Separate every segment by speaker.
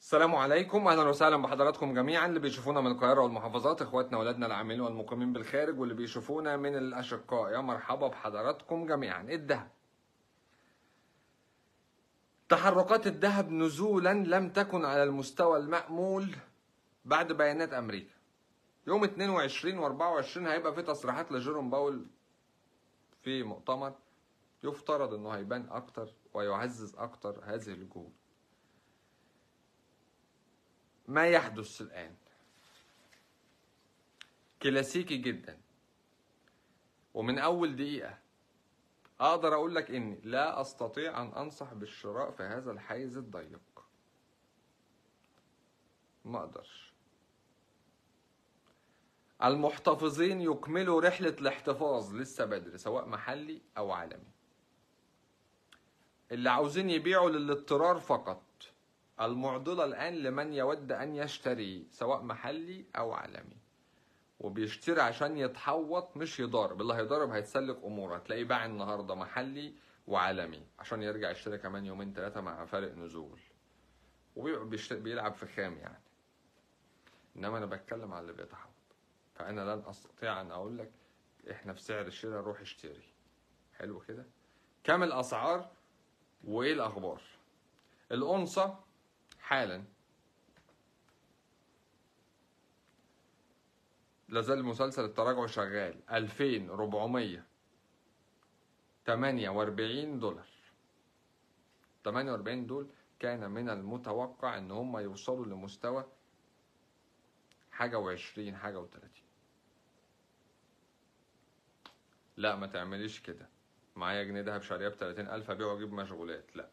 Speaker 1: السلام عليكم اهلا وسهلا بحضراتكم جميعا اللي بيشوفونا من القاهره والمحافظات اخواتنا واولادنا العاملين والمقيمين بالخارج واللي بيشوفونا من الاشقاء يا مرحبا بحضراتكم جميعا الذهب تحركات الذهب نزولا لم تكن على المستوى المأمول بعد بيانات امريكا يوم 22 و24 هيبقى في تصريحات لجيروم باول في مؤتمر يفترض انه هيبان اكتر ويعزز اكتر هذه الجهود ما يحدث الآن كلاسيكي جدا ومن أول دقيقة أقدر أقول لك إني لا أستطيع أن أنصح بالشراء في هذا الحيز الضيق ما أقدرش المحتفظين يكملوا رحلة الاحتفاظ لسه بدري سواء محلي أو عالمي اللي عاوزين يبيعوا للاضطرار فقط المعضلة الآن لمن يود أن يشتري سواء محلي أو عالمي وبيشتري عشان يتحوط مش يضارب اللي هيضارب هيتسلك أموره هتلاقيه باع النهاردة محلي وعالمي عشان يرجع يشتري كمان يومين ثلاثة مع فارق نزول وبيلعب في خام يعني إنما أنا بتكلم على اللي بيتحوط فأنا لن أستطيع أن أقول لك إحنا في سعر الشراء روح اشتري حلو كده كام الأسعار وإيه الأخبار الأنصة حالا لازال مسلسل التراجع شغال 2448 دولار 48 دول كان من المتوقع ان هم يوصلوا لمستوى حاجة وعشرين حاجة وتلاتين لا ما تعمليش كده معايا جنيه دهب شاريه بتلاتين ألف أبيع وأجيب مشغولات لأ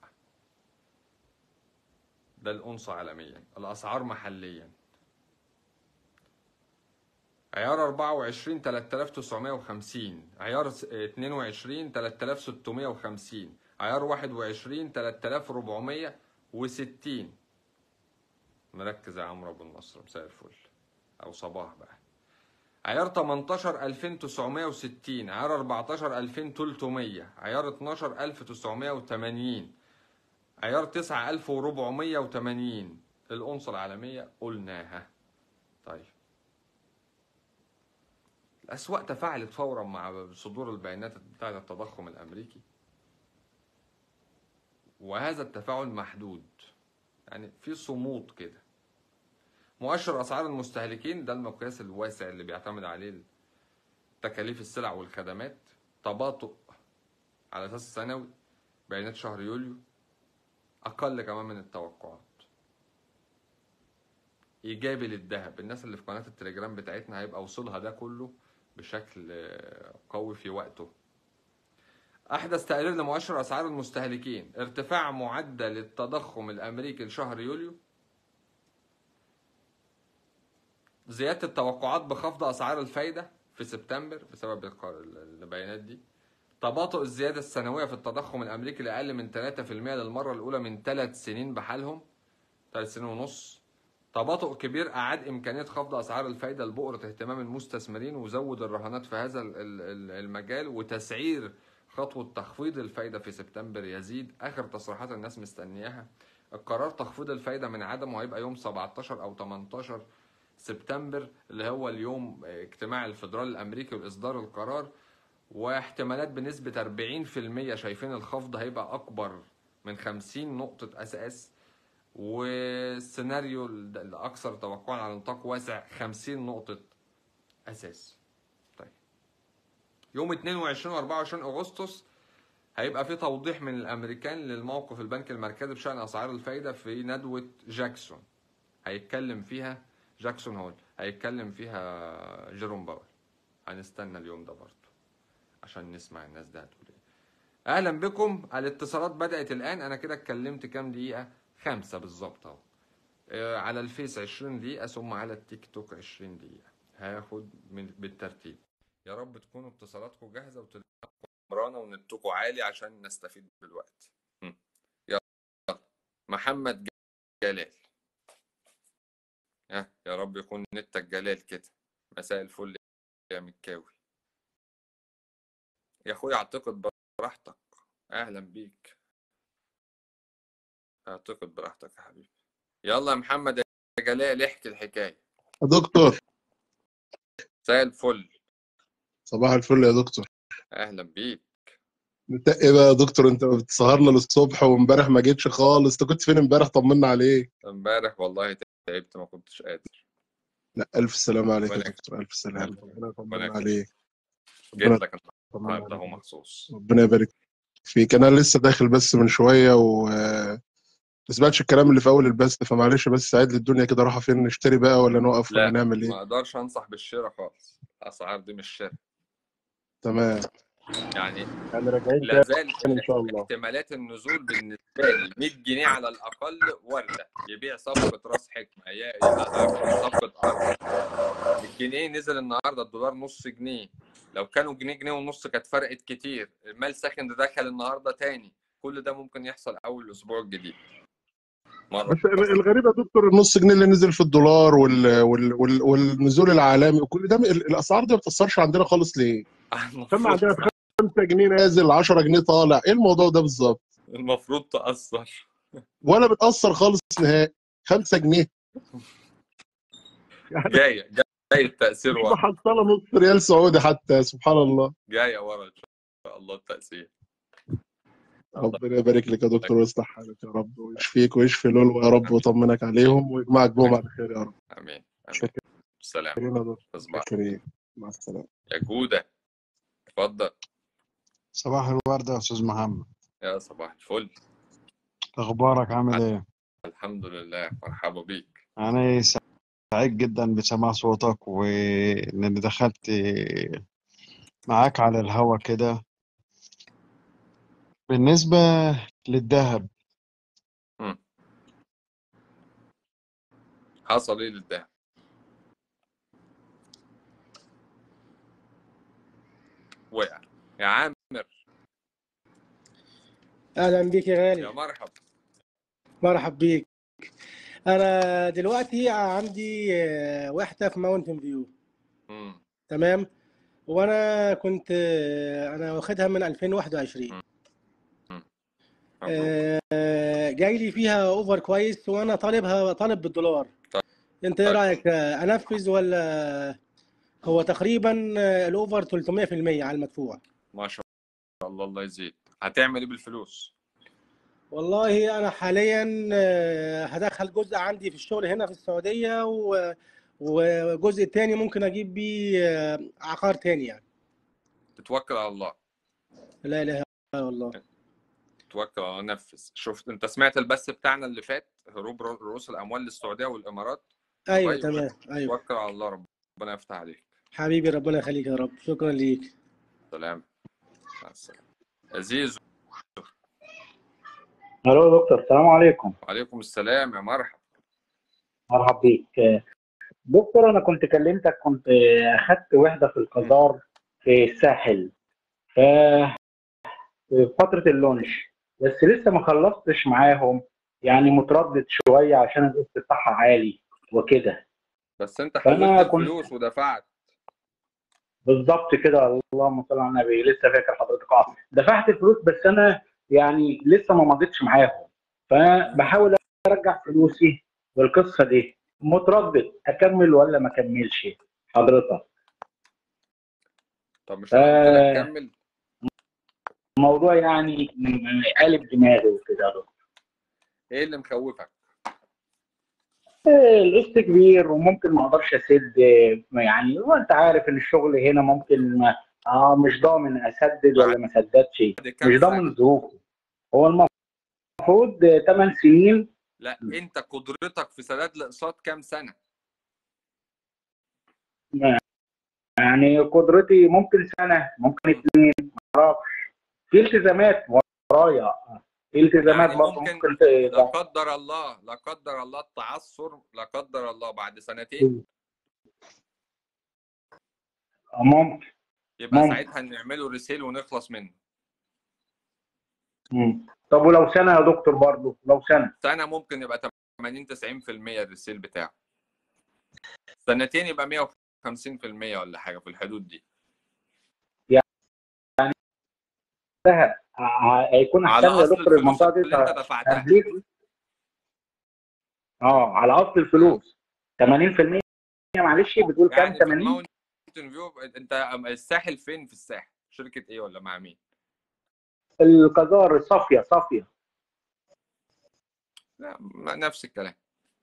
Speaker 1: ده الأنصة عالميا الأسعار محليا عيار 24 3950 عيار 22 3650 عيار 21 3460 مركز يا عمرو ابو النصر مساء الفل او صباح بقى عيار 18 2960 عيار 14 2300 عيار 12 1980 عيار 9480 الأنصة العالمية قلناها طيب الأسواق تفاعلت فورا مع صدور البيانات بتاعة التضخم الأمريكي وهذا التفاعل محدود يعني في صمود كده مؤشر أسعار المستهلكين ده المقياس الواسع اللي بيعتمد عليه تكاليف السلع والخدمات تباطؤ على أساس سنوي بيانات شهر يوليو اقل كمان من التوقعات ايجابي للذهب الناس اللي في قناه التليجرام بتاعتنا هيبقى وصلها ده كله بشكل قوي في وقته احدث تقرير لمؤشر اسعار المستهلكين ارتفاع معدل التضخم الامريكي لشهر يوليو زياده التوقعات بخفض اسعار الفايده في سبتمبر بسبب البيانات دي تباطؤ الزيادة السنوية في التضخم الأمريكي لأقل من 3% للمرة الأولى من ثلاث سنين بحالهم ثلاث سنين ونص تباطؤ كبير أعاد إمكانية خفض أسعار الفايدة لبؤرة اهتمام المستثمرين وزود الرهانات في هذا المجال وتسعير خطوة تخفيض الفايدة في سبتمبر يزيد آخر تصريحات الناس مستنياها القرار تخفيض الفايدة من عدمه هيبقى يوم 17 أو 18 سبتمبر اللي هو اليوم اجتماع الفدرالي الأمريكي وإصدار القرار واحتمالات بنسبة 40% شايفين الخفض هيبقى أكبر من 50 نقطة أساس والسيناريو الأكثر توقعا على نطاق واسع 50 نقطة أساس طيب يوم 22 و 24 أغسطس هيبقى في توضيح من الأمريكان للموقف البنك المركزي بشأن أسعار الفايدة في ندوة جاكسون هيتكلم فيها جاكسون هول هيتكلم فيها جيروم باول هنستنى اليوم ده برضه عشان نسمع الناس ده هتقول ايه اهلا بكم الاتصالات بدات الان انا كده اتكلمت كام دقيقه خمسة بالظبط اهو على الفيس 20 دقيقه ثم على التيك توك 20 دقيقه هاخد من بالترتيب يا رب تكونوا اتصالاتكم جاهزه وتلقوا عمرانه ونتكم عالي عشان نستفيد بالوقت يلا محمد جلال يا يا رب يكون نتك جلال كده مساء الفل يا مكاوي يا اخويا اعتقد براحتك اهلا بيك اعتقد براحتك يا حبيبي يلا يا محمد يا جلال احكي الحكايه
Speaker 2: يا دكتور
Speaker 1: زي الفل
Speaker 2: صباح الفل يا دكتور
Speaker 1: اهلا بيك
Speaker 2: انت ايه بقى يا دكتور انت بتسهرنا للصبح وامبارح ما جيتش خالص انت كنت فين امبارح طمنا عليك
Speaker 1: امبارح والله تعبت ما كنتش قادر
Speaker 2: لا الف سلامة عليك يا
Speaker 1: ربنا
Speaker 2: دكتور الف سلامة
Speaker 1: يخليك.
Speaker 2: ربنا
Speaker 1: ربنا
Speaker 2: يطمنا
Speaker 1: يخليك.
Speaker 2: عليك
Speaker 1: جيت
Speaker 2: ربنا
Speaker 1: لك
Speaker 2: يطمنا
Speaker 1: النهارده اهو
Speaker 2: عليك
Speaker 1: مخصوص
Speaker 2: ربنا يبارك فيك انا لسه داخل بس من شوية و ما سمعتش الكلام اللي في اول البث فمعلش بس ساعد لي الدنيا كده رايحة فين نشتري بقى ولا نقف ولا
Speaker 1: لا
Speaker 2: نعمل
Speaker 1: ما
Speaker 2: ايه
Speaker 1: اقدرش انصح بالشراء خالص الاسعار دي مش شراء
Speaker 2: تمام
Speaker 1: يعني
Speaker 2: يعني راجعين
Speaker 1: لا زال
Speaker 2: ان شاء الله
Speaker 1: احتمالات النزول بالنسبه لي 100 جنيه على الاقل وارده يبيع صفقه راس حكمه ي- يبقى صفقه ارض الجنيه نزل النهارده الدولار نص جنيه لو كانوا جنيه جنيه ونص كانت فرقت كتير المال ساكن ده دخل النهارده تاني كل ده ممكن يحصل اول الاسبوع الجديد مره
Speaker 2: بس الغريب يا دكتور النص جنيه اللي نزل في الدولار وال... وال... وال... والنزول العالمي وكل ده ال- الاسعار دي ما بتاثرش عندنا خالص ليه؟ كم
Speaker 1: المفروض
Speaker 2: عندنا 5 جنيه نازل 10 جنيه طالع ايه الموضوع ده بالظبط؟
Speaker 1: المفروض تاثر
Speaker 2: ولا بتاثر خالص نهائي 5 جنيه يعني
Speaker 1: جايه جايه التاثير
Speaker 2: مش
Speaker 1: ورا
Speaker 2: محصله نص ريال سعودي حتى سبحان الله
Speaker 1: جايه ورا ان شاء الله التاثير
Speaker 2: ربنا يبارك لك يا دكتور ويصلح حالك يا رب ويشفيك ويشفي لولو يا رب ويطمنك عليهم ويجمعك بهم على خير يا رب
Speaker 1: امين امين
Speaker 2: شكرا
Speaker 1: سلام
Speaker 2: يا دكتور
Speaker 1: تصبح
Speaker 2: شكرا مع السلامه
Speaker 1: يا جوده اتفضل
Speaker 3: صباح الورد يا استاذ محمد
Speaker 1: يا صباح الفل
Speaker 3: اخبارك عامل ايه
Speaker 1: الحمد لله مرحبا بيك
Speaker 3: انا سعيد جدا بسماع صوتك واني دخلت معاك على الهوا كده بالنسبة للذهب
Speaker 1: حصل ايه للذهب وقع يا عامر
Speaker 4: اهلا بيك يا
Speaker 1: يا
Speaker 4: غالي
Speaker 1: مرحب
Speaker 4: مرحب بيك انا دلوقتي عندي آه، وحده في ماونتن فيو
Speaker 1: مم.
Speaker 4: تمام وانا كنت آه، انا واخدها من 2021
Speaker 1: مبروك
Speaker 4: آه، جاي لي فيها اوفر كويس وانا طالبها طالب بالدولار انت ايه
Speaker 1: طيب.
Speaker 4: رايك آه، انفذ ولا هو تقريبا آه، الاوفر 300% على المدفوع
Speaker 1: ما شاء الله الله يزيد هتعمل ايه بالفلوس
Speaker 4: والله انا حاليا آه، هدخل جزء عندي في الشغل هنا في السعوديه و- وجزء تاني ممكن اجيب بيه آه، عقار تاني يعني
Speaker 1: تتوكل على الله
Speaker 4: لا اله الا الله
Speaker 1: توكل على الله نفذ شفت انت سمعت البث بتاعنا اللي فات هروب رو- رؤوس الاموال للسعوديه والامارات
Speaker 4: ايوه
Speaker 1: طيب.
Speaker 4: تمام ايوه
Speaker 1: توكل على الله ربنا يفتح عليك
Speaker 4: حبيبي ربنا يخليك يا رب شكرا ليك
Speaker 1: سلام مع السلامه عزيز
Speaker 5: الو يا دكتور السلام عليكم
Speaker 1: وعليكم السلام يا مرحبا
Speaker 5: مرحب بيك دكتور انا كنت كلمتك كنت اخدت وحده في القطار في الساحل ف في فتره اللونش بس لسه ما خلصتش معاهم يعني متردد شويه عشان القسط بتاعها عالي وكده
Speaker 1: بس انت
Speaker 5: فأنا
Speaker 1: حولت
Speaker 5: كنت-
Speaker 1: الفلوس ودفعت
Speaker 5: بالظبط كده اللهم صل على النبي لسه فاكر حضرتك اه دفعت الفلوس بس انا يعني لسه ما مضيتش معاهم فبحاول ارجع فلوسي والقصه دي متردد اكمل ولا ما اكملش حضرتك
Speaker 1: طب مش انا قلت لك
Speaker 5: آه.
Speaker 1: كمل
Speaker 5: الموضوع يعني م- قالب دماغي وكده يا دكتور.
Speaker 1: ايه اللي مخوفك
Speaker 5: آه، القسط كبير وممكن ما اقدرش اسد آه، يعني وانت عارف ان الشغل هنا ممكن ما- اه مش ضامن اسدد ولا ما اسددش
Speaker 1: بعد كام
Speaker 5: مش
Speaker 1: سنة؟
Speaker 5: ضامن ظروفه هو المفروض 8 سنين
Speaker 1: لا انت قدرتك في سداد الاقساط كام سنه
Speaker 5: يعني قدرتي ممكن سنه ممكن اثنين ما اعرفش في التزامات ورايا في التزامات
Speaker 1: يعني
Speaker 5: برضه
Speaker 1: ممكن
Speaker 5: ممكن
Speaker 1: لا
Speaker 5: ت-
Speaker 1: قدر الله لا قدر الله التعثر لا قدر الله بعد سنتين
Speaker 5: ممكن
Speaker 1: يبقى
Speaker 5: ممكن.
Speaker 1: ساعتها نعمله ريسيل ونخلص منه
Speaker 5: مم. طب ولو سنه يا دكتور برضه لو سنه
Speaker 1: سنه ممكن يبقى 80 90% الريسيل بتاعه سنتين يبقى 150% ولا حاجه في الحدود دي
Speaker 5: ذهب ه- هيكون
Speaker 1: على
Speaker 5: احسن يا
Speaker 1: اصل
Speaker 5: دكتور
Speaker 1: الفلوس
Speaker 5: المنطقه دي
Speaker 1: اللي انت دفعتها
Speaker 5: تهديك اه على اصل الفلوس 80% معلش بتقول كام
Speaker 1: يعني في
Speaker 5: 80
Speaker 1: الماونتن فيو انت الساحل فين في الساحل شركه ايه ولا مع مين
Speaker 5: القذار صافيه صافيه
Speaker 1: لا ما- نفس الكلام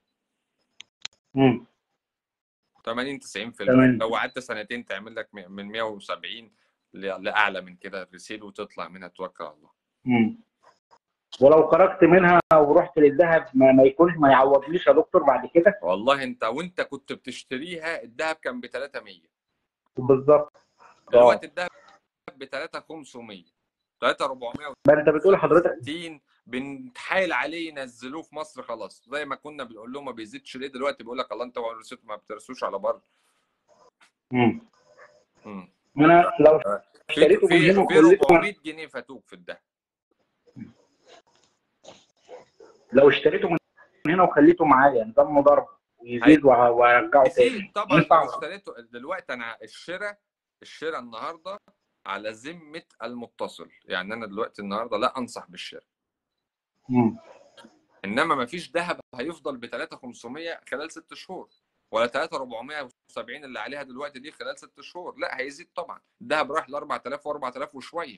Speaker 5: مم.
Speaker 1: 80 90%
Speaker 5: تمام.
Speaker 1: لو قعدت سنتين تعمل لك م- من 170 ل- لاعلى من كده الريسيل وتطلع منها توكل على الله
Speaker 5: مم. ولو خرجت منها ورحت للذهب ما, ما يكونش ما يعوضليش يا دكتور بعد كده
Speaker 1: والله انت وانت كنت بتشتريها الذهب كان ب 300
Speaker 5: بالظبط
Speaker 1: دلوقتي الذهب ب 3500 3460
Speaker 5: ما انت بتقول حضرتك
Speaker 1: بنتحايل عليه ينزلوه في مصر خلاص زي ما كنا بنقول لهم ما بيزيدش ليه دلوقتي بيقول لك الله انت ورثته ما بترسوش على بره
Speaker 5: مم.
Speaker 1: مم.
Speaker 5: انا لو
Speaker 1: في
Speaker 5: اشتريته من
Speaker 1: في
Speaker 5: هنا
Speaker 1: في
Speaker 5: وخليته
Speaker 1: 400 جنيه فاتوك في الذهب
Speaker 5: لو اشتريته من هنا وخليته معايا نظام مضاربه ويزيد وه- وارجعه تاني
Speaker 1: يزيد طبعا
Speaker 5: ينفع.
Speaker 1: لو اشتريته دلوقتي انا الشراء الشراء النهارده على ذمه المتصل يعني انا دلوقتي النهارده لا انصح بالشراء
Speaker 5: مم.
Speaker 1: انما ما فيش ذهب هيفضل ب 3500 خلال ست شهور ولا 3470 اللي عليها دلوقتي دي خلال ست شهور لا هيزيد طبعا الذهب راح ل 4000 و4000 وشويه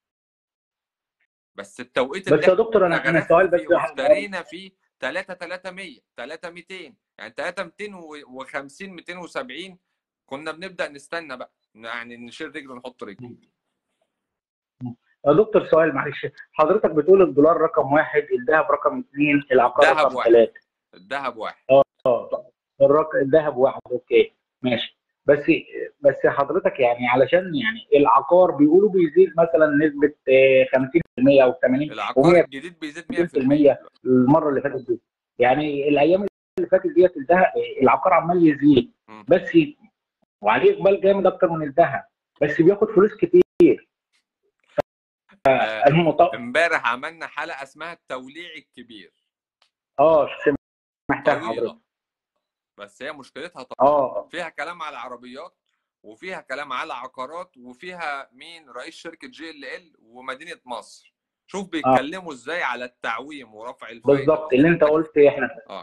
Speaker 1: بس التوقيت
Speaker 5: بس يا دكتور انا انا السؤال بس
Speaker 1: اشترينا فيه 3 300 3 200 يعني 3 250 270 كنا بنبدا نستنى بقى يعني نشيل رجل ونحط رجل
Speaker 5: يا دكتور سؤال معلش حضرتك بتقول الدولار رقم واحد الذهب رقم اثنين العقار
Speaker 1: الذهب
Speaker 5: رقم
Speaker 1: واحد.
Speaker 5: ثلاثه
Speaker 1: الذهب واحد
Speaker 5: اه الرقم الذهب واحد اوكي ماشي بس بس حضرتك يعني علشان يعني العقار بيقولوا بيزيد مثلا نسبه آه، 50% او 80
Speaker 1: العقار
Speaker 5: و100%
Speaker 1: الجديد بيزيد 100%
Speaker 5: المره اللي فاتت دي يعني الايام اللي فاتت ديت الذهب العقار عمال يزيد
Speaker 1: مم.
Speaker 5: بس وعليه اقبال جامد اكتر من الذهب بس بياخد فلوس كتير
Speaker 1: آه،
Speaker 5: المط...
Speaker 1: امبارح عملنا حلقه اسمها التوليع الكبير
Speaker 5: اه سمعتها
Speaker 1: طويله
Speaker 5: حضرتك
Speaker 1: بس هي مشكلتها طبعا
Speaker 5: اه
Speaker 1: فيها كلام على عربيات وفيها كلام على عقارات وفيها مين رئيس شركه جي ال ال ومدينه مصر شوف بيتكلموا ازاي على التعويم ورفع الفائده
Speaker 5: بالظبط اللي انت قلت احنا
Speaker 1: اه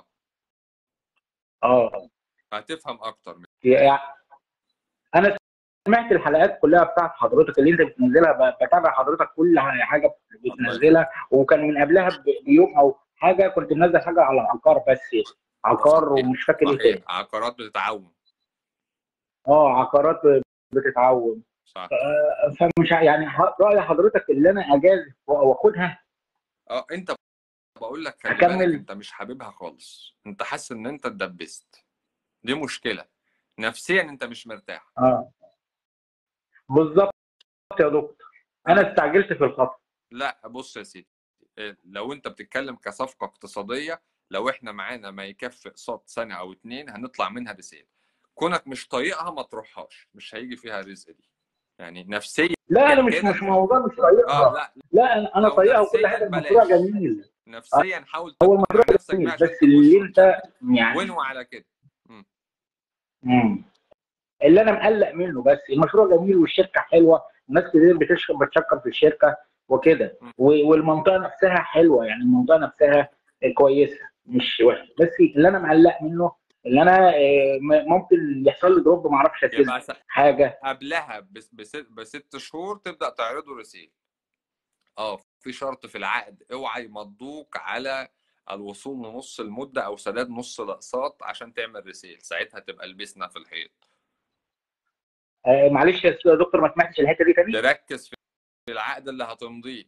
Speaker 5: اه
Speaker 1: هتفهم اكتر من
Speaker 5: يعني انا سمعت الحلقات كلها بتاعت حضرتك اللي انت بتنزلها ب- بتابع حضرتك كل حاجه بتنزلها وكان من قبلها ب- بيوم او حاجه كنت منزل حاجه على العقار بس عقار
Speaker 1: صحيح.
Speaker 5: ومش فاكر ايه تاني
Speaker 1: صحيح عقارات بتتعوم
Speaker 5: اه عقارات بتتعوم
Speaker 1: صح
Speaker 5: آه، فمش ع- يعني ح- راي حضرتك اللي انا اجاز واخدها
Speaker 1: اه انت بقول لك خلي
Speaker 5: هكمل.
Speaker 1: بالك انت مش حاببها خالص انت حاسس ان انت اتدبست دي مشكله نفسيا انت مش مرتاح
Speaker 5: اه بالظبط يا دكتور انا استعجلت في الخطوه
Speaker 1: لا بص يا سيدي إيه، لو انت بتتكلم كصفقه اقتصاديه لو احنا معانا ما يكفي اقساط سنه او اتنين هنطلع منها رسالة كونك مش طايقها ما تروحهاش مش هيجي فيها رزق دي يعني نفسيا
Speaker 5: لا انا مش
Speaker 1: كده.
Speaker 5: مش موضوع مش طريقها
Speaker 1: اه لا
Speaker 5: لا انا انا
Speaker 1: لو
Speaker 5: طريقها وكل
Speaker 1: نفسياً
Speaker 5: حاجه
Speaker 1: بلاش.
Speaker 5: المشروع جميل
Speaker 1: نفسيا حاول
Speaker 5: هو
Speaker 1: تقنع
Speaker 5: المشروع
Speaker 1: نفسك
Speaker 5: جميل
Speaker 1: بيه عشان
Speaker 5: بس اللي
Speaker 1: تبص
Speaker 5: انت يعني
Speaker 1: وينه على كده
Speaker 5: مم. اللي انا مقلق منه بس المشروع جميل والشركه حلوه ناس كتير بتشكر بتشكر في الشركه وكده
Speaker 1: مم.
Speaker 5: و- والمنطقه نفسها حلوه يعني المنطقه نفسها كويسه مش وحشه بس اللي انا مقلق منه اللي انا آه، م- ممكن يحصل لي دروب ما اعرفش
Speaker 1: يبقى
Speaker 5: اسيب
Speaker 1: س-
Speaker 5: حاجه
Speaker 1: قبلها بس- بس- بست شهور تبدا تعرضه رسيل اه في شرط في العقد اوعى يمضوك على الوصول لنص المده او سداد نص الاقساط عشان تعمل رسيل ساعتها تبقى لبسنا في الحيط
Speaker 5: آه، معلش يا أستاذ دكتور ما سمعتش الحته دي تاني
Speaker 1: تركز في العقد اللي هتمضيه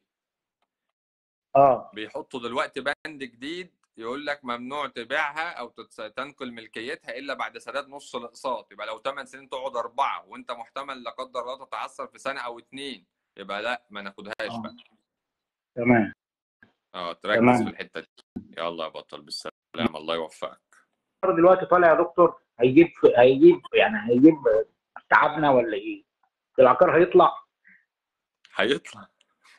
Speaker 5: اه
Speaker 1: بيحطوا دلوقتي بند جديد يقول لك ممنوع تبيعها او تتس- تنقل ملكيتها الا بعد سداد نص الاقساط يبقى لو 8 سنين تقعد اربعه وانت محتمل لا قدر الله تتعثر في سنه او اتنين يبقى لا ما ناخدهاش
Speaker 5: آه.
Speaker 1: بقى
Speaker 5: تمام
Speaker 1: اه تركز
Speaker 5: تمام.
Speaker 1: في الحته دي يلا يا بطل بالسلامه الله يوفقك
Speaker 5: دلوقتي طالع يا دكتور هيجيب هيجيب يعني هيجيب تعبنا ولا ايه؟ العقار هيطلع
Speaker 1: هيطلع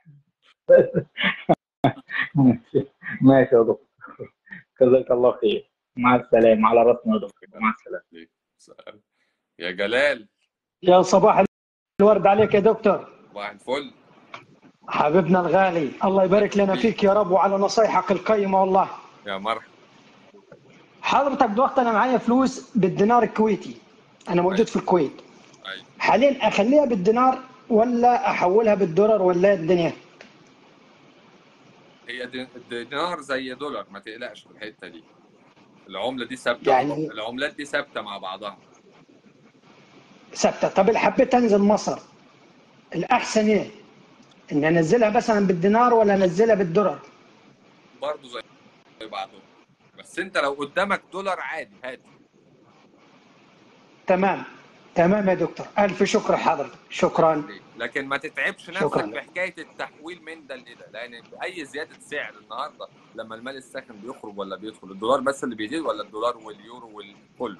Speaker 5: ماشي ماشي يا دكتور جزاك الله خير مع السلامه على راسنا يا دكتور مع السلامه
Speaker 1: يا جلال
Speaker 6: يا صباح الورد عليك يا دكتور
Speaker 1: صباح الفل
Speaker 6: حبيبنا الغالي الله يبارك لنا فيك يا رب وعلى نصايحك القيمة والله
Speaker 1: يا مرحبا
Speaker 6: حضرتك دلوقتي انا معايا فلوس بالدينار الكويتي انا موجود في الكويت
Speaker 1: ايوه
Speaker 6: حاليا اخليها بالدينار ولا احولها بالدولار ولا إيه الدنيا
Speaker 1: هي دي- الدينار زي دولار ما تقلقش في الحته دي العمله دي ثابته
Speaker 6: يعني
Speaker 1: العملات دي ثابته مع بعضها
Speaker 6: ثابته طب اللي حبيت انزل مصر الاحسن ايه؟ اني انزلها مثلا بالدينار ولا انزلها بالدولار؟
Speaker 1: برضه زي زي بعضهم بس انت لو قدامك دولار عادي هات
Speaker 6: تمام تمام يا دكتور الف شكر حضرتك شكرا
Speaker 1: لكن ما تتعبش
Speaker 6: شكراً
Speaker 1: نفسك
Speaker 6: لك.
Speaker 1: بحكايه التحويل من ده لده لان اي زياده سعر النهارده لما المال الساخن بيخرج ولا بيدخل الدولار بس اللي بيزيد ولا الدولار واليورو والكله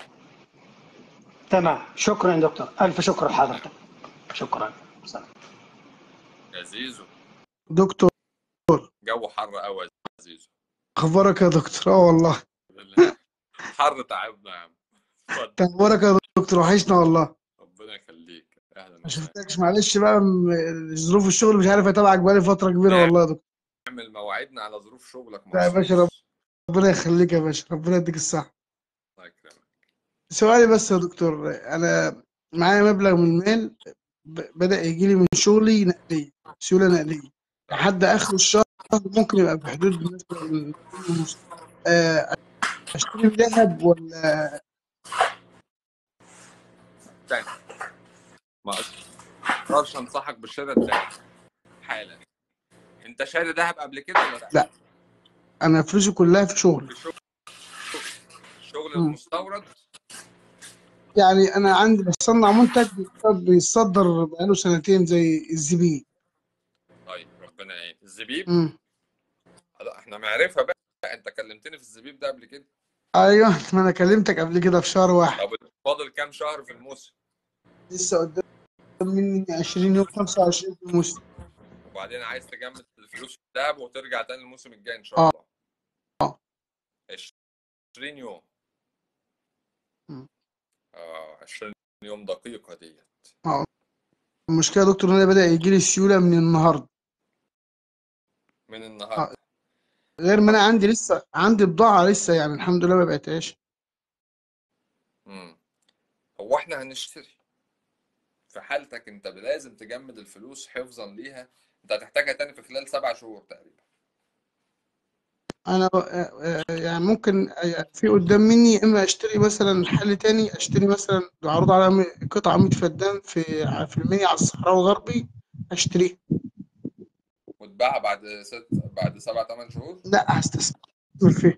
Speaker 6: تمام شكرا يا دكتور الف شكر لحضرتك شكرا سلام.
Speaker 1: يا زيزو
Speaker 3: دكتور
Speaker 1: جو حر قوي يا زيزو
Speaker 3: اخبارك يا دكتور اه والله
Speaker 1: حر تعبنا يا عم اتفضل
Speaker 3: اخبارك يا دكتور وحشنا والله
Speaker 1: ربنا يخليك اهلا
Speaker 3: ما
Speaker 1: وسهلا
Speaker 3: شفتكش معلش بقى م- ظروف الشغل مش عارف اتابعك بقالي فتره كبيره
Speaker 1: نعم.
Speaker 3: والله يا دكتور
Speaker 1: نعمل مواعيدنا على ظروف شغلك
Speaker 3: لا يا باشا
Speaker 1: مخصوص
Speaker 3: ربنا يخليك يا باشا ربنا يديك الصحه
Speaker 1: الله يكرمك
Speaker 3: سؤالي بس يا دكتور انا معايا مبلغ من المال ب- بدأ يجي لي من شغلي نقديه سيوله نقديه لحد اخر الشهر ممكن يبقى في حدود مثلا مليون ونص آه، اشتري ذهب ولا
Speaker 1: تاني ما اقدرش انصحك بالشراء الذهب حالا انت شاري ذهب قبل كده ولا لا؟
Speaker 3: لا انا فلوسي كلها في شغل
Speaker 1: في شغل الشغل
Speaker 3: مم.
Speaker 1: المستورد
Speaker 3: يعني انا عندي بصنع منتج بيتصدر بقاله سنتين زي الزبيب
Speaker 1: طيب ربنا يعين الزبيب
Speaker 3: مم.
Speaker 1: لا احنا معرفه بقى انت كلمتني في الزبيب ده قبل كده
Speaker 3: ايوه ما انا كلمتك قبل كده في شهر واحد
Speaker 1: طب فاضل كام شهر في الموسم
Speaker 3: لسه قدام مني 20 يوم 25 في الموسم
Speaker 1: وبعدين عايز تجمد الفلوس في الذهب وترجع تاني الموسم الجاي ان شاء
Speaker 3: اه
Speaker 1: الله
Speaker 3: اه
Speaker 1: 20 يوم
Speaker 3: مم.
Speaker 1: اه 20 يوم دقيقه ديت
Speaker 3: اه المشكله يا دكتور ان انا بدأ يجي لي سيوله من النهارده
Speaker 1: من
Speaker 3: اه
Speaker 1: النهارده
Speaker 3: غير ما انا عندي لسه عندي بضاعه لسه يعني الحمد لله ما بعتهاش
Speaker 1: مم. هو احنا هنشتري في حالتك انت لازم تجمد الفلوس حفظا ليها انت هتحتاجها تاني في خلال سبع شهور تقريبا
Speaker 3: انا آه، آه، يعني ممكن آه، في قدام مني يا اما اشتري مثلا حل تاني اشتري مثلا عروض على م- قطعه 100 فدان في في المنيا على الصحراء الغربي اشتريها
Speaker 1: وتباعها بعد ست بعد سبع ثمان شهور
Speaker 3: لا هستثمر فيها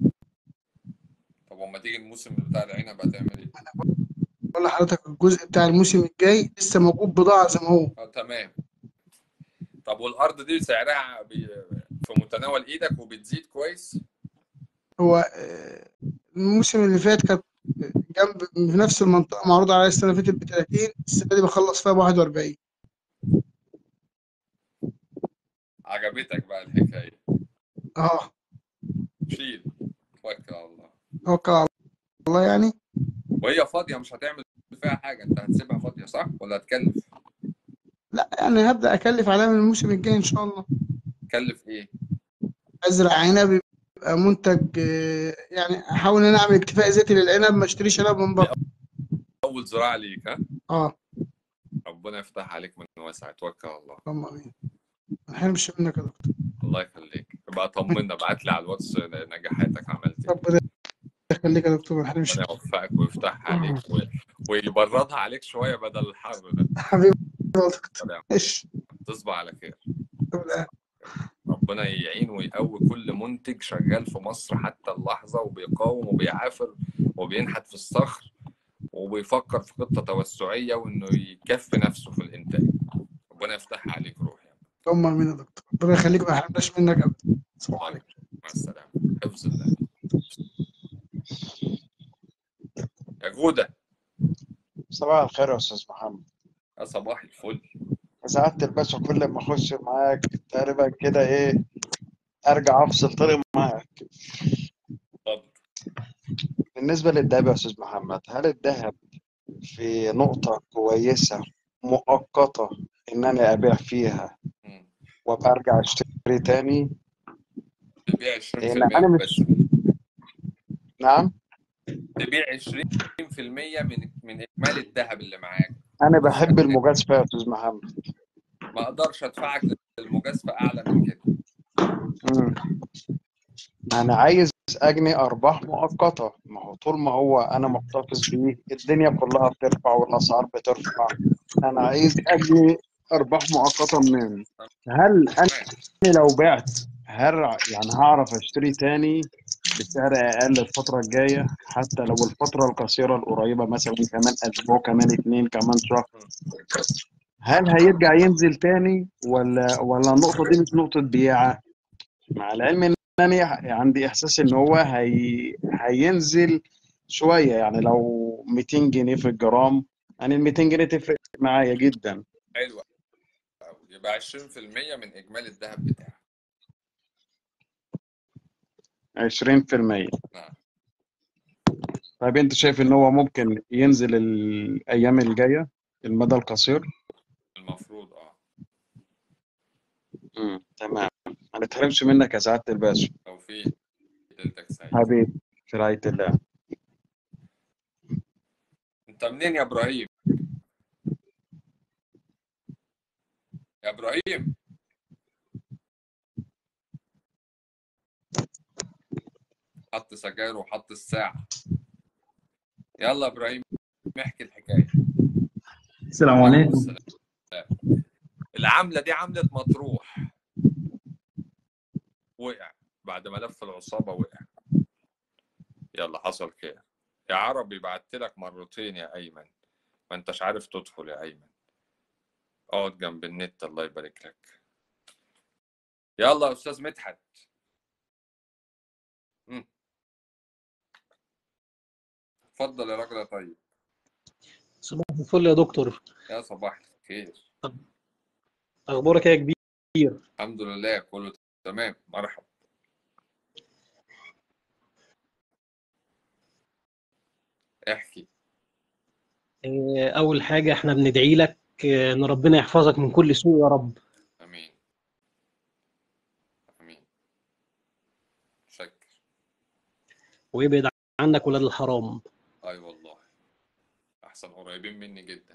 Speaker 1: طب وما تيجي الموسم بتاع العنب هتعمل ايه؟
Speaker 3: بقول لحضرتك الجزء بتاع الموسم الجاي لسه موجود بضاعه زي ما هو
Speaker 1: اه تمام طب والارض دي سعرها بي... في متناول ايدك وبتزيد كويس
Speaker 3: هو آه، الموسم اللي فات كانت جنب في نفس المنطقه معروض عليا السنه اللي فاتت ب 30 السنه دي بخلص فيها ب 41
Speaker 1: عجبتك بقى الحكايه
Speaker 3: اه
Speaker 1: شيل توكل على الله
Speaker 3: توكل على الله يعني
Speaker 1: وهي فاضيه مش هتعمل فيها حاجه انت هتسيبها فاضيه صح ولا هتكلف
Speaker 3: لا يعني هبدا اكلف عليها من الموسم الجاي ان شاء الله
Speaker 1: تكلف ايه
Speaker 3: ازرع عنب يبقى منتج آه، يعني احاول ان انا اعمل اكتفاء ذاتي للعنب ما اشتريش عنب من بره
Speaker 1: اول زراعه ليك ها
Speaker 3: اه
Speaker 1: ربنا يفتح عليك من واسع توكل على الله
Speaker 3: اللهم امين ما نحرمش منك يا دكتور
Speaker 1: الله يخليك يبقى طمنا ابعت لي على الواتس نجاحاتك عملت ايه
Speaker 3: ربنا يخليك يا دكتور ما نحرمش
Speaker 1: ربنا يوفقك ويفتحها عليك و... ويبردها عليك شويه بدل الحر ده
Speaker 3: حبيبي يا دكتور
Speaker 1: سلام
Speaker 3: ايش
Speaker 1: تصبح على خير
Speaker 3: ربنا-
Speaker 1: ربنا يعين ويقوي كل منتج شغال في مصر حتى اللحظة وبيقاوم وبيعافر وبينحت في الصخر وبيفكر في خطة توسعية وإنه يكفي نفسه في الإنتاج ربنا يفتحها عليك روح يعني
Speaker 3: اللهم امين يا دكتور ربنا يخليك ما نحرمناش منك ابدا صباح عليك
Speaker 1: مع السلامة حفظ الله يا جودة
Speaker 3: صباح الخير يا استاذ محمد
Speaker 1: يا صباح الفل
Speaker 3: سعادة الباشا كل ما اخش معاك تقريبا كده ايه ارجع افصل طريق معاك
Speaker 1: اتفضل
Speaker 3: بالنسبة للذهب يا استاذ محمد هل الذهب في نقطة كويسة مؤقتة ان انا ابيع فيها
Speaker 1: مم.
Speaker 3: وابقى ارجع اشتري تاني
Speaker 1: بيبيع
Speaker 3: لان انا
Speaker 1: 20%
Speaker 3: مش
Speaker 1: بس
Speaker 7: نعم
Speaker 1: تبيع 20% من من اجمالي الذهب اللي معاك
Speaker 7: انا بحب المجازفه يا استاذ محمد
Speaker 1: ما اقدرش ادفعك للمجازفه اعلى من كده
Speaker 7: مم. انا عايز اجني ارباح مؤقته ما هو طول ما هو انا محتفظ بيه الدنيا كلها بترفع والاسعار بترفع انا عايز اجني ارباح مؤقته منين هل انا لو بعت هرع يعني هعرف اشتري تاني بسعر اقل الفتره الجايه حتى لو الفتره القصيره القريبه مثلا كمان اسبوع كمان اتنين كمان شهر هل هيرجع ينزل تاني ولا ولا النقطه دي مش نقطه بيعه مع العلم ان انا عندي احساس ان هو هي... هينزل شويه يعني لو 200 جنيه في الجرام يعني ال 200 جنيه تفرق معايا جدا
Speaker 1: حلو أوي. يبقى 20% من اجمالي الذهب بتاعك
Speaker 7: 20%
Speaker 1: نعم
Speaker 7: طيب انت شايف ان هو ممكن ينزل الايام الجايه المدى القصير
Speaker 1: المفروض اه
Speaker 7: امم تمام ما نتحرمش منك يا سعاده الباشا
Speaker 1: توفيق ليلتك سعيد
Speaker 7: حبيبي في رعايه الله
Speaker 1: انت منين يا ابراهيم يا ابراهيم حط سجاير وحط الساعة يلا يا ابراهيم احكي الحكاية
Speaker 8: السلام عليكم
Speaker 1: السلام. العملة دي عملة مطروح وقع بعد ما لف العصابة وقع يلا حصل خير يا عربي بعت لك مرتين يا أيمن ما انتش عارف تدخل يا أيمن اقعد جنب النت الله يبارك لك يلا يا أستاذ مدحت مم. اتفضل يا راجل يا طيب
Speaker 9: صباح الفل يا دكتور
Speaker 1: يا صباح الخير
Speaker 9: اخبارك إيه يا كبير
Speaker 1: الحمد لله كله تمام مرحب احكي
Speaker 9: آه، اول حاجه احنا بندعي لك آه، ان ربنا يحفظك من كل سوء يا رب
Speaker 1: امين امين شكر
Speaker 9: ويبعد عنك ولاد الحرام
Speaker 1: اي والله احسن قريبين مني جدا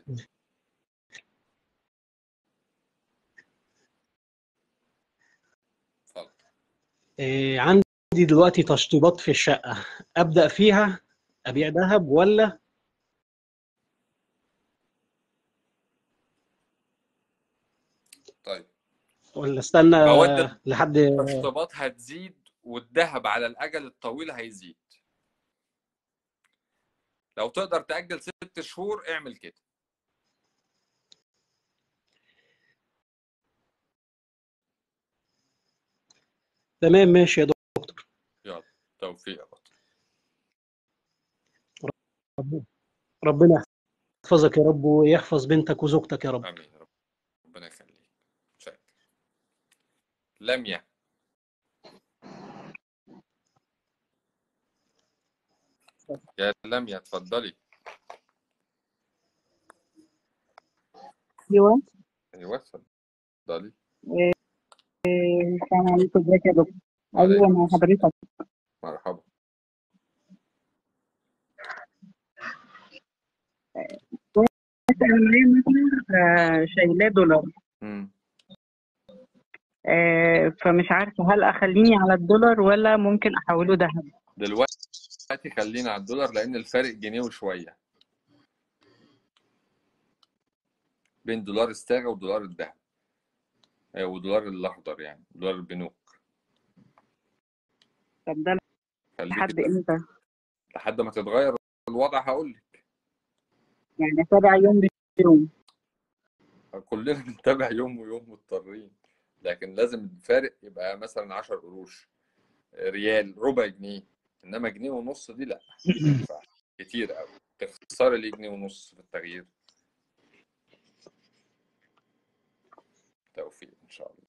Speaker 1: اتفضل
Speaker 9: آه، عندي دلوقتي تشطيبات في الشقه ابدا فيها ابيع ذهب ولا
Speaker 1: طيب
Speaker 9: ولا استنى
Speaker 1: مواد
Speaker 9: لحد
Speaker 1: التشطيبات هتزيد والذهب على الاجل الطويل هيزيد لو تقدر تأجل ست شهور اعمل كده
Speaker 9: تمام ماشي يا دكتور
Speaker 1: يلا توفيق يا بطل
Speaker 9: رب- ربنا يحفظك يا رب ويحفظ بنتك وزوجتك يا رب
Speaker 1: امين رب- ربنا يخليك شكرا لميا يا لميا اتفضلي
Speaker 10: ايوه
Speaker 1: ايوه اتفضلي
Speaker 10: إيه، السلام عليكم ازيك يا دكتور ايوه مع حضرتك
Speaker 1: مرحبا
Speaker 10: مثلا معايا مبلغ آه، شايلاه دولار
Speaker 1: مم.
Speaker 10: آه، فمش عارفه هل اخليني على الدولار ولا ممكن احوله ذهب
Speaker 1: دلوقتي خلينا على الدولار لان الفرق جنيه وشويه بين دولار الصاغه ودولار الذهب آه، ودولار الاخضر يعني دولار البنوك
Speaker 10: طب ده
Speaker 1: خليكي
Speaker 10: لحد
Speaker 1: ده-
Speaker 10: امتى
Speaker 1: لحد ما تتغير الوضع هقول لك
Speaker 10: يعني اتابع يوم بيوم
Speaker 1: كلنا بنتابع يوم ويوم مضطرين لكن لازم الفارق يبقى مثلا 10 قروش ريال ربع جنيه انما جنيه ونص دي لا ما ينفعش كتير قوي تخسري ليه جنيه ونص في التغيير توفيق ان شاء الله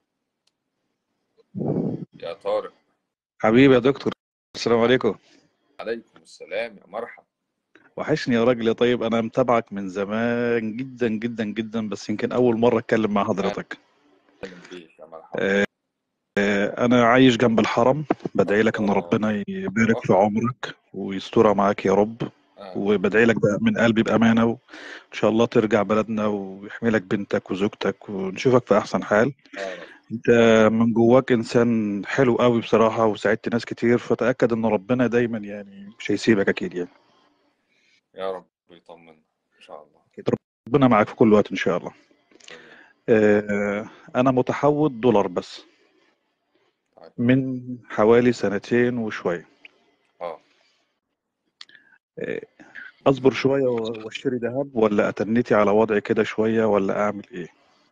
Speaker 1: يا طارق
Speaker 11: حبيبي يا دكتور السلام عليكم
Speaker 1: عليكم السلام يا مرحب
Speaker 11: وحشني يا راجل يا طيب انا متابعك من زمان جدا جدا جدا بس يمكن اول مره اتكلم مع حضرتك
Speaker 1: اهلا بيك يا مرحبا
Speaker 11: آه، آه، انا عايش جنب الحرم بدعي لك ان
Speaker 1: اه
Speaker 11: ربنا يبارك
Speaker 1: اه
Speaker 11: في عمرك ويسترها معاك يا رب
Speaker 1: آه.
Speaker 11: وبدعي لك بقى من قلبي بامانه وان شاء الله ترجع بلدنا ويحمي لك بنتك وزوجتك ونشوفك في احسن حال
Speaker 1: يا رب
Speaker 11: انت من جواك انسان حلو قوي بصراحه وساعدت ناس كتير فتاكد ان ربنا دايما يعني مش هيسيبك اكيد يعني
Speaker 1: يا رب يطمنا ان شاء الله
Speaker 11: أكيد ربنا معاك في كل وقت ان شاء الله
Speaker 1: تمام
Speaker 11: آه، انا متحوط دولار بس
Speaker 1: طيب
Speaker 11: من حوالي سنتين وشويه
Speaker 1: اه
Speaker 11: آه، اصبر شويه و- واشتري ذهب ولا اتنيتي على وضعي كده شويه ولا اعمل ايه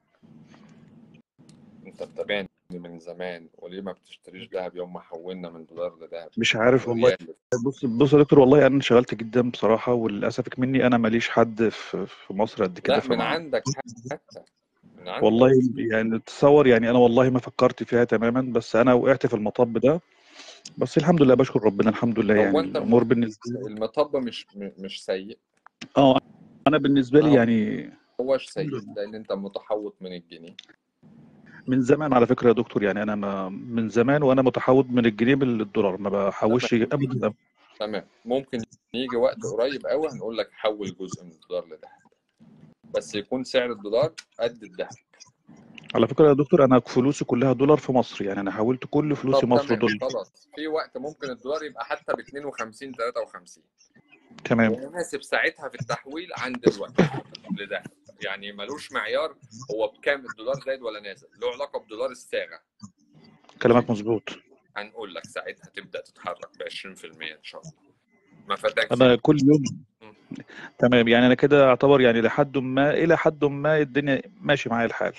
Speaker 1: انت متابعني من زمان وليه ما بتشتريش دهب يوم ما حولنا من دولار لدهب
Speaker 11: مش عارف والله
Speaker 1: وريال
Speaker 11: بص بص يا دكتور والله انا انشغلت جدا بصراحه وللاسف مني انا ماليش حد في في مصر قد كده
Speaker 1: لا من
Speaker 11: فما
Speaker 1: عندك حتى من عندك
Speaker 11: والله يعني تصور يعني انا والله ما فكرت فيها تماما بس انا وقعت في المطب ده بس الحمد لله بشكر ربنا الحمد لله
Speaker 1: هو
Speaker 11: يعني
Speaker 1: انت
Speaker 11: الامور بالنسبه لي
Speaker 1: المطب مش م- مش سيء
Speaker 11: اه انا بالنسبه
Speaker 1: ما
Speaker 11: لي
Speaker 1: هو
Speaker 11: يعني
Speaker 1: هوش
Speaker 11: الحمد
Speaker 1: سيء
Speaker 11: لله
Speaker 1: لان انت متحوط من الجنيه
Speaker 11: من زمان على فكره يا دكتور يعني انا ما من زمان وانا متحوط من الجنيه للدولار ما بحوش
Speaker 1: تمام
Speaker 11: ابدا
Speaker 1: تمام ممكن يجي وقت قريب قوي هنقول لك حول جزء من الدولار لدهب بس يكون سعر الدولار قد الدهب
Speaker 11: على فكره يا دكتور انا فلوسي كلها دولار في مصر يعني انا حولت كل فلوسي
Speaker 1: طب
Speaker 11: مصر
Speaker 1: تمام
Speaker 11: دولار
Speaker 1: خلاص في وقت ممكن الدولار يبقى حتى ب 52 53
Speaker 11: تمام
Speaker 1: ومناسب ساعتها في التحويل عن دلوقتي لده يعني ملوش معيار هو بكام الدولار زايد ولا نازل له علاقه بدولار الصاغه
Speaker 11: كلامك مظبوط
Speaker 1: هنقول لك ساعتها تبدا تتحرك ب 20% ان شاء الله ما فاتكش
Speaker 11: انا كل يوم
Speaker 1: مم.
Speaker 11: تمام يعني انا كده اعتبر يعني لحد ما الى حد ما الدنيا ماشي معايا الحال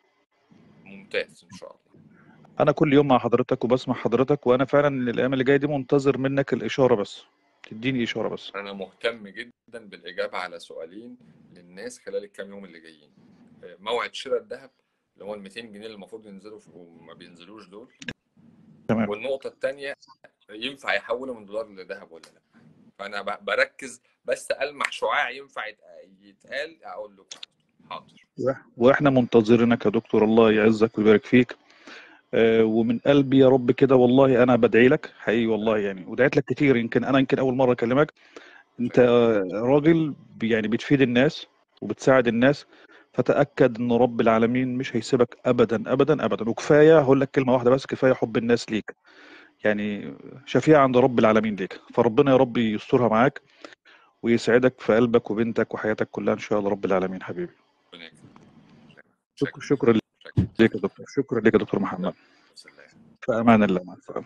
Speaker 1: ممتاز ان شاء الله
Speaker 11: انا كل يوم مع حضرتك وبسمع حضرتك وانا فعلا الايام اللي جايه دي منتظر منك الاشاره بس تديني اشاره بس
Speaker 1: انا مهتم جدا بالاجابه على سؤالين للناس خلال الكام يوم اللي جايين موعد شراء الذهب اللي هو ال 200 جنيه اللي المفروض ينزلوا في- وما بينزلوش دول
Speaker 11: تمام
Speaker 1: والنقطه الثانيه ينفع يحولوا من دولار لذهب ولا لا فانا ب- بركز بس المح شعاع ينفع يت- يتقال اقول له حاضر
Speaker 11: وإح- واحنا منتظرينك يا دكتور الله يعزك ويبارك فيك آه، ومن قلبي يا رب كده والله انا بدعي لك حقيقي والله يعني ودعيت لك كتير يمكن انا يمكن اول مره اكلمك انت آه، راجل ب- يعني بتفيد الناس وبتساعد الناس فتأكد ان رب العالمين مش هيسيبك ابدا ابدا ابدا وكفايه هقول لك كلمه واحده بس كفايه حب الناس ليك يعني شفيع عند رب العالمين ليك فربنا يا رب يسترها معاك ويسعدك في قلبك وبنتك وحياتك كلها ان شاء الله رب العالمين حبيبي
Speaker 1: ربنا يكرمك.
Speaker 11: شكرا شكرا
Speaker 1: شكرا
Speaker 11: ليك يا دكتور شكرا ليك يا دكتور محمد
Speaker 1: سلام.
Speaker 11: في امان الله مع السلامه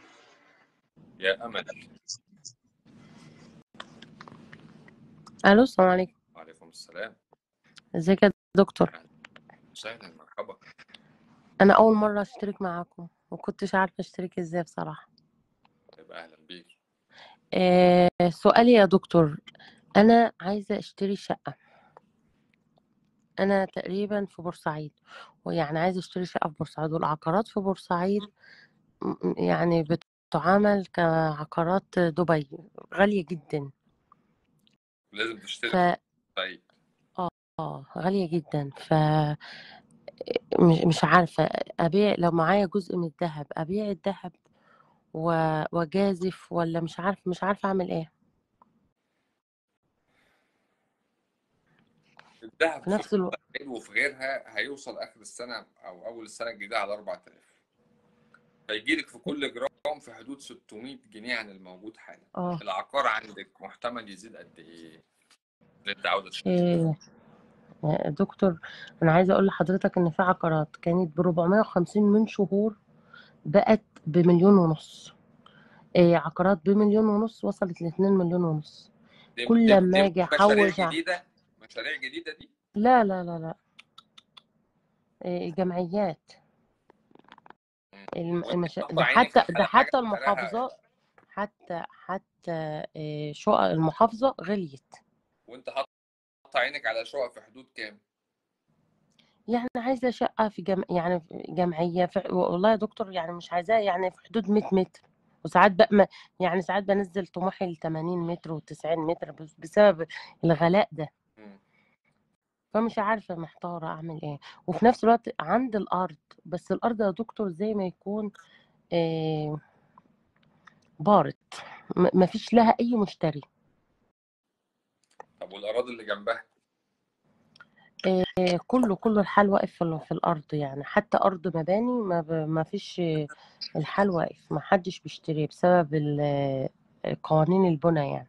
Speaker 1: يا امل
Speaker 12: الو السلام عليكم
Speaker 1: وعليكم السلام
Speaker 12: ازيك يا دكتور
Speaker 1: وسهلا مرحبا
Speaker 12: انا اول مره اشترك معاكم وكنتش عارفه اشترك ازاي بصراحه
Speaker 1: يبقى اهلا بيك
Speaker 12: آه سؤالي يا دكتور انا عايزه اشتري شقه انا تقريبا في بورسعيد ويعني عايزه اشتري شقه في بورسعيد والعقارات في بورسعيد م- م- يعني بتعامل كعقارات دبي غاليه جدا
Speaker 1: لازم تشتري
Speaker 12: ف
Speaker 1: طيب
Speaker 12: اه غاليه جدا ف مش مش عارفه ابيع لو معايا جزء من الذهب ابيع الذهب و- واجازف ولا مش عارف مش عارفه اعمل ايه
Speaker 1: الذهب
Speaker 12: في
Speaker 1: في
Speaker 12: نفس الوقت
Speaker 1: بورسعيد وفي غيرها هيوصل اخر السنه او اول السنه الجديده على 4000 هيجي لك في كل جرام في حدود 600 جنيه عن الموجود حالا
Speaker 12: اه
Speaker 1: العقار عندك محتمل يزيد قد ايه اللي انت عاوزه تشتري
Speaker 12: إيه يا دكتور انا عايزه اقول لحضرتك ان في عقارات كانت ب 450 من شهور بقت بمليون ونص إيه عقارات بمليون ونص وصلت ل 2 مليون ونص
Speaker 1: دي
Speaker 12: كل
Speaker 1: دي,
Speaker 12: ما
Speaker 1: دي
Speaker 12: اجي
Speaker 1: مشاريع
Speaker 12: احوش ع-
Speaker 1: جديده مشاريع جديده دي
Speaker 12: لا لا لا لا إيه جمعيات الم-
Speaker 1: وانت
Speaker 12: المشا...
Speaker 1: حاطه
Speaker 12: ده
Speaker 1: عينك
Speaker 12: حتى ده
Speaker 1: على حاجه
Speaker 12: حتى
Speaker 1: سعرها
Speaker 12: المحافظات حتى حتى إيه شقق المحافظة غليت
Speaker 1: وانت حاطه عينك على شقق في حدود كام
Speaker 12: يعني عايزة شقة في جم... يعني في جمعية في... والله يا دكتور يعني مش عايزاها يعني في حدود 100 متر وساعات بقى ما... يعني ساعات بنزل طموحي ل 80 متر و90 متر بس- بسبب الغلاء ده
Speaker 1: مم.
Speaker 12: فمش عارفة محتارة أعمل إيه وفي نفس الوقت عند الأرض بس الأرض يا دكتور زي ما يكون آه، بارت م- مفيش لها اي مشتري
Speaker 1: طب والاراضي اللي جنبها
Speaker 12: آه، كله كله الحال واقف في ال- في الارض يعني حتى ارض مباني ما ب- ما فيش آه، الحال واقف ما حدش بيشتري بسبب ال- آه، قوانين البنى يعني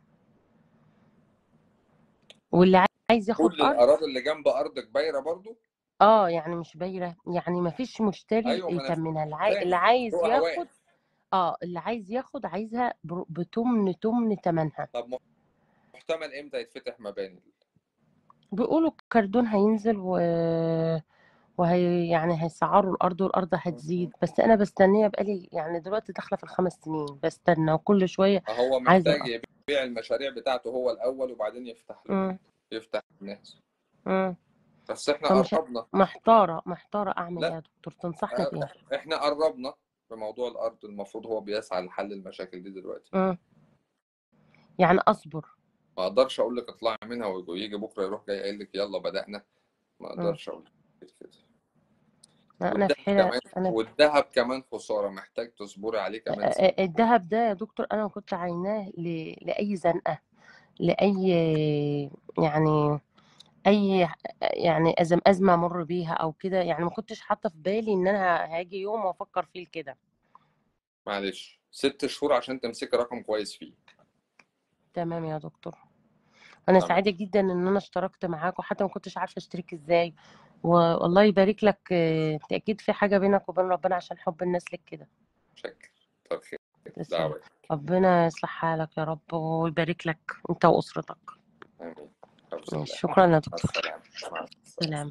Speaker 12: واللي عايز ياخد
Speaker 1: كل
Speaker 12: ارض
Speaker 1: الاراضي اللي جنب ارضك بايره برضو
Speaker 12: اه يعني مش بايره يعني ما فيش مشتري
Speaker 1: ايوه ما انا
Speaker 12: يتمنها اللي عاي... اللي
Speaker 1: فاهم
Speaker 12: عايز
Speaker 1: سوقها
Speaker 12: ياخد
Speaker 1: واقف
Speaker 12: اه اللي عايز ياخد عايزها بر- بتمن تمن تمنها
Speaker 1: طب محتمل امتى يتفتح مباني
Speaker 12: بيقولوا الكردون هينزل و... وهي يعني هيسعروا الارض والارض هتزيد بس انا بستنيه بقالي يعني دلوقتي داخله في الخمس سنين بستنى وكل شويه
Speaker 1: هو
Speaker 12: عايزه
Speaker 1: محتاج
Speaker 12: الارض
Speaker 1: يبيع المشاريع بتاعته هو الاول وبعدين يفتح لك
Speaker 12: امم
Speaker 1: يفتح الناس
Speaker 12: امم
Speaker 1: بس احنا
Speaker 12: فمش
Speaker 1: قربنا
Speaker 12: محتاره محتاره اعمل ايه
Speaker 1: لا
Speaker 12: يا دكتور تنصحنا بايه
Speaker 1: احنا قربنا في موضوع الارض المفروض هو بيسعى لحل المشاكل دي دلوقتي
Speaker 12: امم يعني اصبر
Speaker 1: ما اقدرش اقول لك اطلعي منها ويجي بكره يروح جاي قايل لك يلا بدأنا ما
Speaker 12: امم
Speaker 1: اقدرش اقول لك كده
Speaker 12: انا في
Speaker 1: والذهب
Speaker 12: حيره
Speaker 1: كمان
Speaker 12: انا
Speaker 1: والذهب كمان خسارة محتاج تصبري عليه كمان سنة
Speaker 12: الذهب ده يا دكتور انا كنت عايناه ل... لاي زنقه لاي يعني اي يعني أزم ازمه امر بيها او كده يعني ما كنتش حاطه في بالي ان انا هاجي يوم وافكر فيه كده
Speaker 1: معلش ست شهور عشان تمسكي رقم كويس فيه
Speaker 12: تمام يا دكتور انا
Speaker 1: تمام
Speaker 12: سعيده جدا ان انا اشتركت معاك وحتى ما كنتش عارفه اشترك ازاي والله يبارك لك آه، انت اكيد في حاجه بينك وبين ربنا عشان حب الناس لك كده
Speaker 1: شكرا كتر خير
Speaker 12: تسلم
Speaker 1: دعوة
Speaker 12: ربنا يصلح حالك يا رب ويبارك لك انت واسرتك
Speaker 1: امين بسم
Speaker 12: ماشي
Speaker 1: الله
Speaker 12: شكرا يا
Speaker 1: مع
Speaker 12: دكتور
Speaker 1: السلامة مع السلامة
Speaker 12: سلام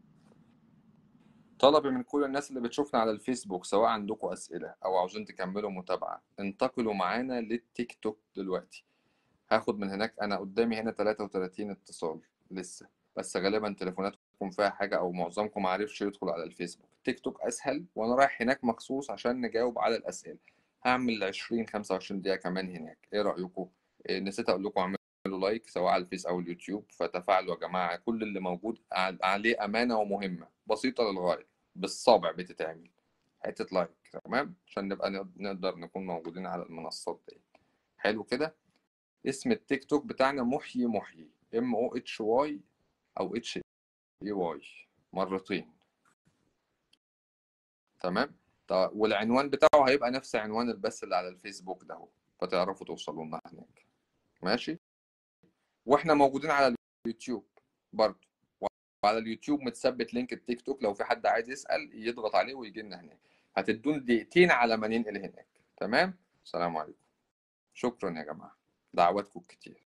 Speaker 1: طلبي من كل الناس اللي بتشوفنا على الفيسبوك سواء عندكم أسئلة أو عاوزين تكملوا متابعة انتقلوا معانا للتيك توك دلوقتي هاخد من هناك أنا قدامي هنا 33 اتصال لسه بس غالبا تليفوناتكم فيها حاجة أو معظمكم معرفش يدخل على الفيسبوك تيك توك أسهل وأنا رايح هناك مخصوص عشان نجاوب على الأسئلة هعمل 20 25 دقيقة كمان هناك إيه رأيكم؟ إيه نسيت أقول لكم اعملوا لايك سواء على الفيس أو اليوتيوب فتفاعلوا يا جماعة كل اللي موجود ع- عليه أمانة ومهمة بسيطة للغاية بالصابع بتتعمل حتة لايك تمام عشان نبقى نقد- نقدر نكون موجودين على المنصات دي حلو كده اسم التيك توك بتاعنا محيي محيي ام او اتش واي او اتش اي واي مرتين تمام طيب والعنوان بتاعه هيبقى نفس عنوان البث اللي على الفيسبوك ده هو فتعرفوا توصلوا لنا هناك ماشي واحنا موجودين على اليوتيوب برضه وعلى اليوتيوب متثبت لينك التيك توك لو في حد عايز يسأل يضغط عليه ويجي لنا هناك هتدون دقيقتين على ما ننقل هناك تمام السلام عليكم شكرا يا جماعة دعواتكم كتير